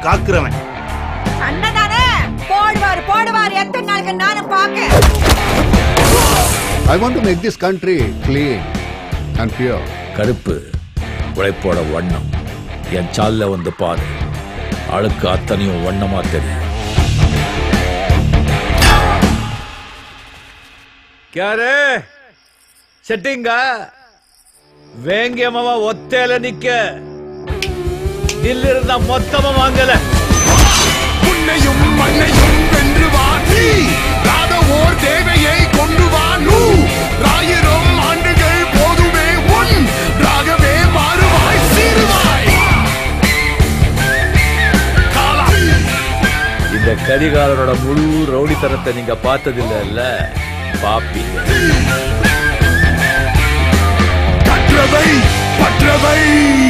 காக்குறவன் அண்ணதானே போடுவார் போடுவார் எத்தனை நாளுக்கு நானும் பாக்க I want to make this country clean and pure. கருப்பு உழைப்போட வண்ணம் என் சால்ல வந்து பாரு அழுக்கு அத்தனையும் வண்ணமா தெரியும் ಕ್ಯಾರೆ ಸೆಟ್ಟಿಂಗ வேங்கியமாவா ஒத்தையில நிக்க நில்லிருந்த மொத்தமா வாங்கல உன்னையும் மண்ணையும் வென்று வா நீ ராத ஓர் தேவையை கொண்டு வா நூ ஆயிரம் ஆண்டுகள் போதுமே உன் ராகவே மாறுவாய் சீருவாய் காலா இந்த கரிகாலனோட முழு ரவுடித்தனத்தை நீங்க பார்த்ததில்ல பாப்பீங்க கற்றவை பற்றவை